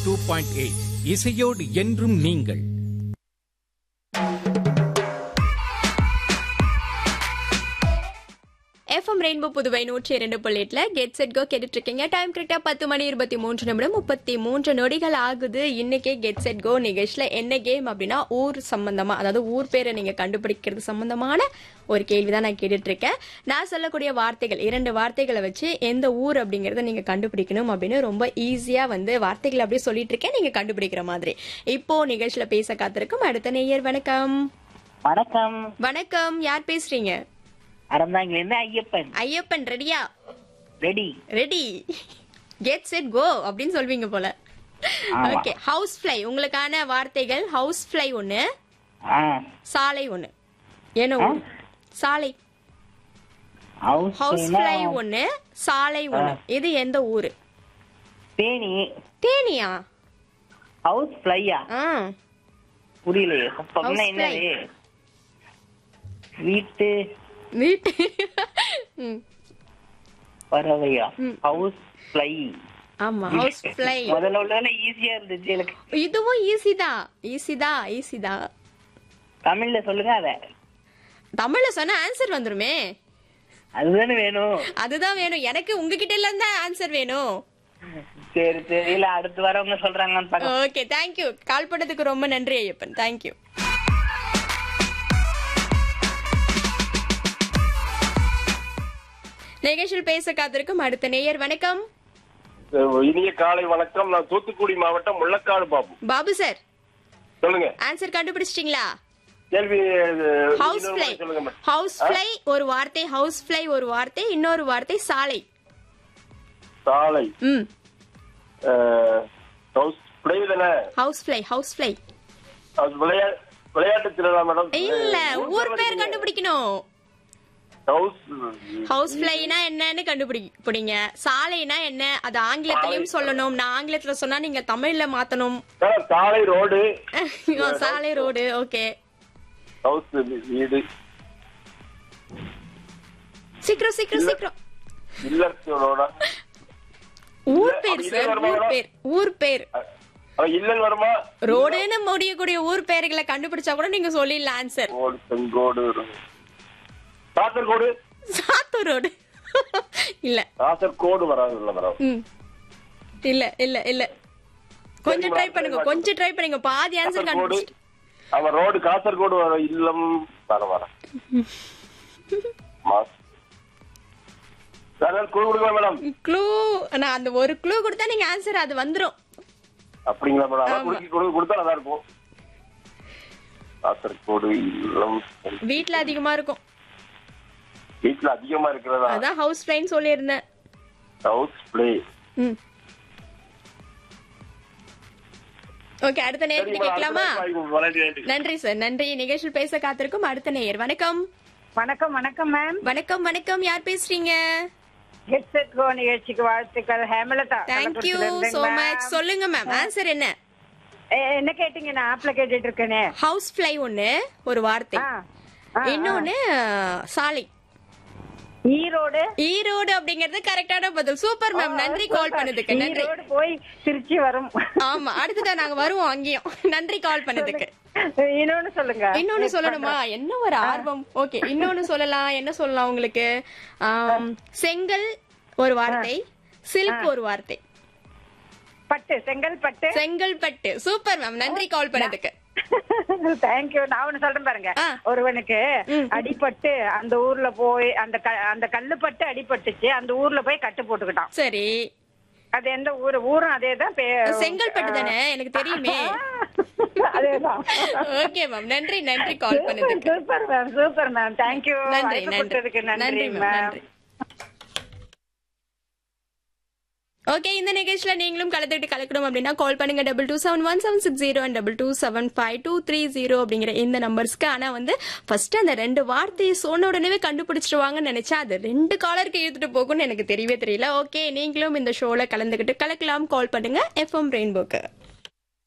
Two point eight இசையோடு என்றும் நீங்கள் எஃப்எம் ரெயின்போ புதுவை நூற்றி இரண்டு புள்ளி எட்டுல கெட் செட் கோ கேட்டுட்டு இருக்கீங்க டைம் கரெக்டா பத்து மணி இருபத்தி மூன்று நிமிடம் முப்பத்தி மூன்று நொடிகள் ஆகுது இன்னைக்கே கெட் செட் கோ நிகழ்ச்சியில என்ன கேம் அப்படின்னா ஊர் சம்பந்தமா அதாவது ஊர் பேரை நீங்க கண்டுபிடிக்கிறது சம்பந்தமான ஒரு கேள்விதான் நான் கேட்டுட்டு இருக்கேன் நான் சொல்லக்கூடிய வார்த்தைகள் இரண்டு வார்த்தைகளை வச்சு எந்த ஊர் அப்படிங்கறத நீங்க கண்டுபிடிக்கணும் அப்படின்னு ரொம்ப ஈஸியா வந்து வார்த்தைகள் அப்படியே சொல்லிட்டு இருக்கேன் நீங்க கண்டுபிடிக்கிற மாதிரி இப்போ நிகழ்ச்சியில பேச காத்திருக்கும் அடுத்த நேயர் வணக்கம் வணக்கம் வணக்கம் யார் பேசுறீங்க அறந்தாங்கிலிருந்து ஐயப்பன் ஐயப்பன் ரெடியா ready ready get set go அப்படின்னு சொல்வீங்க போல ஆமா. ஓகே ஹவுஸ் ஃப்ளை உங்களுக்கான வார்த்தைகள் ஹவுஸ் ஃப்ளை ஒண்ணு ஆ சாலை ஒண்ணு என்ன ஊர் சாலை ஹவுஸ் ஹவுஸ் ஃப்ளை ஒண்ணு சாலை ஒண்ணு இது எந்த ஊரு தேனி தேனியா ஹவுஸ் ஃப்ளையா ஆ புரியலையே அப்படின்னா House என்னது வீட்டு வீட்டு ம், பறவையா ம். ஹவுஸ் ஃப்ளை ஆமா ஹவுஸ் ஃப்ளை முதல்ல உள்ள ஈஸியா இருந்துச்சு எனக்கு இதுவும் ஈஸி தான் ஈஸி தான் ஈஸி தான் தமிழ்ல சொல்லுங்க அத தமிழ்ல சொன்னா ஆன்சர் வந்துருமே அதுதானே வேணும் அதுதான் வேணும் எனக்கு உங்ககிட்ட எல்லாம் தான் ஆன்சர் வேணும் சரி சரி இல்ல அடுத்து வரவங்க சொல்றாங்கன்னு பாக்க ஓகே தேங்க்யூ கால் பண்ணதுக்கு ரொம்ப நன்றி ஐயப்பன் தேங்க்யூ நிகழ்ச்சியில் பேச காத்திருக்கும் அடுத்த நேயர் வணக்கம் இனிய காலை வணக்கம் நான் தூத்துக்குடி மாவட்டம் முள்ளக்காடு பாபு பாபு சார் சொல்லுங்க ஆன்சர் கண்டுபிடிச்சிட்டீங்களா கேள்வி அஹ், ஹவுஸ் இன்னொரு ஃப்ளை முறை சொல்லுங்க மேடம். ஹவுஸ் ஃப்ளை ஒரு வார்த்தை ஹவுஸ் ஃப்ளை ஒரு வார்த்தை இன்னொரு வார்த்தை சாலை சாலை ம் அஹ், ஹவுஸ் பிளே தானே ஹவுஸ் ஃப்ளை ஹவுஸ் ஃப்ளை அது விளையா- விளையாட்டு திருவிழா மேடம் இல்ல அஹ், ஊர் பேர் கண்டுபிடிக்கணும் ஹவுஸ் ஹவுஸ் ஃப்ளைனா என்னன்னு கண்டுபிடிப்பீங்க சாலைனா என்ன அது ஆங்கிலத்திலயும் சொல்லணும் நான் ஆங்கிலத்துல சொன்னா நீங்க தமிழ்ல மாத்தணும் மேடம், சாலை ரோடு சாலை ரோடு ஓகே ஹவுஸ் வீடு சீக்கிரம் சீக்கிரம் சீக்கிரம் இல்லத்து ரோடா ஊர் பேர் அப்படி சார் இல்ல, ஊர் வருமா? பேர் ஊர் பேர் அஹ், இல்லல் வருமா ரோடுன்னு முடியக்கூடிய ஊர் பேர்களை கண்டுபிடிச்சா கூட நீங்க சொல்லிடலாம் answer road Sengodu Kasaragod Sattur road இல்ல காசர்கோடு வராது இல்ல மேடம் ம் இல்ல இல்ல இல்ல கொஞ்சம் ட்ரை பண்ணுங்க கொஞ்சம் ட்ரை பண்ணுங்க பாதி ஆன்சர் காசர்கோடு கண்டுபிடிச்சிட்டு அவன் ரோடு காசர்கோடு வர இல்லம் வர வர மாஸ் சார் குழு கொடுக்கலாம் மேடம் க்ளூ நான் அந்த ஒரு க்ளூ கொடுத்தா நீங்க ஆன்சர் அது வந்துரும் அப்படிங்களா மேடம் அதான் ஆமா. குடுக்கி கொடு கொடுத்தா நல்லா இருக்கும் காசர்கோடு இல்லம் வீட்ல அதிகமா இருக்கும் வீட்டுல அதிகமா இருக்கிறதா அதான் ஹவுஸ் ஃப்ளைன்னு சொல்லியிருந்தேன் ஹவுஸ் பிளே ம் ஓகே அடுத்த நேயர்கிட்ட கேட்கலாமா நன்றி சார் நன்றி நிகழ்ச்சியில் பேச காத்திருக்கும் அடுத்த நேயர் வணக்கம் வணக்கம் வணக்கம் மேம் வணக்கம் வணக்கம் யார் பேசுறீங்க கெட் செட் கோ நிகழ்ச்சிக்கு வாழ்த்துக்கள் ஹேமலதா தேங்க்யூ கள்ளக்குறிச்சியில சோ இருந்தேங்க, மச் ma'am. சொல்லுங்க மேம் ஆன்சர் என்ன ஏ, என்ன கேட்டீங்க நான் ஆப்ல கேட்டுட்டு இருக்கேனே ஹவுஸ் ஃப்ளை ஒண்ணு ஒரு வார்த்தை ஆ, ஆ, ஆ. இன்னொன்னு சாலை ஈரோடு ஈரோடு அப்படிங்கறது கரெக்டான பதில் சூப்பர் மேம் நன்றி கால் பண்ணதுக்கு நன்றி ஈரோடு போய் திருச்சி வரும் ஆமா அடுத்ததான் நாங்க வருவோம் அங்கேயும் நன்றி கால் பண்ணதுக்கு இன்னொன்னு சொல்லுங்க இன்னொன்னு சொல்லணுமா என்ன ஒரு ஆர்வம் ஓகே இன்னொன்னு சொல்லலாம் என்ன சொல்லலாம் உங்களுக்கு ஆம், செங்கல் ஒரு வார்த்தை சில்க் ஒரு வார்த்தை பட்டு செங்கல்பட்டு செங்கல்பட்டு சூப்பர் மேம் நன்றி கால் பண்ணதுக்கு தேங்க்யூ நான் ஒண்ணு சொல்றேன் பாருங்க ஆ. ஒருவனுக்கு ம். அடிபட்டு அந்த ஊர்ல போய் அந்த க- அந்த கல்லு பட்டு அடிபட்டுச்சு அந்த ஊர்ல போய் கட்டு போட்டுக்கிட்டான் சரி அது எந்த ஊரு ஊரும் அதேதான் பே- செங்கல்பட்டு தானே எனக்கு தெரியுமே அதேதான் ஓகே மேம் நன்றி நன்றி கால் பண்ணதுக்கு super ma'am super ma'am thank you நன்றி நன்றி கொடுத்ததுக்கு நன்றி நன்றி மேம் மேம் நன்றி ஓகே இந்த நிகழ்ச்சியில நீங்களும் கலந்துட்டு கலக்கணும் அப்படின்னா கால் பண்ணுங்க double two seven one seven six zero and double two seven five two three zero அப்படிங்கிற இந்த நம்பர்ஸ்க்கு ஆனா வந்து ஃபர்ஸ்ட் அந்த ரெண்டு வார்த்தையை சொன்ன உடனே கண்டுபிடிச்சிருவாங்கன்னு நினைச்சா அது ரெண்டு காலருக்கு இழுத்துட்டு போகும்னு எனக்கு தெரியவே தெரியல ஓகே நீங்களும் இந்த ஷோல கலந்துக்கிட்டு கலக்கலாம் கால் பண்ணுங்க எஃப்எம் ரெயின்போக்கு